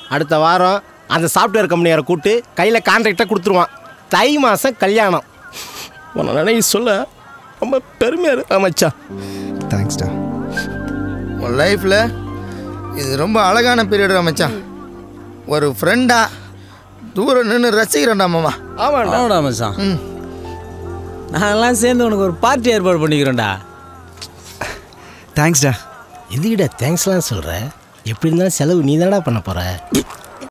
அடுத்த வாரம் அந்த சாஃப்ட்வேர் கம்பெனியாரை கூப்பிட்டு கையில் கான்ட்ராக்டாக கொடுத்துருவான் தை மாதம் கல்யாணம் உன்னை நினைக்க சொல்ல ரொம்ப பெருமையாக இருக்கு மச்சான் தேங்க்ஸ்டா உன் லைஃப்பில் இது ரொம்ப அழகான பீரியட் மச்சான் ஒரு ஃப்ரெண்டா தூரம் நின்று ரசிக்கிறேன்டா மாமா ஆமாண்டா ஆமாடா மச்சான் ம் நாங்கெல்லாம் சேர்ந்து உனக்கு ஒரு பார்ட்டி ஏற்பாடு பண்ணிக்கிறோம்டா தேங்க்ஸ்டா எதுக்கிட்ட தேங்க்ஸ்லாம் சொல்கிற எப்படி இருந்தாலும் செலவு நீ தானடா பண்ண போகிற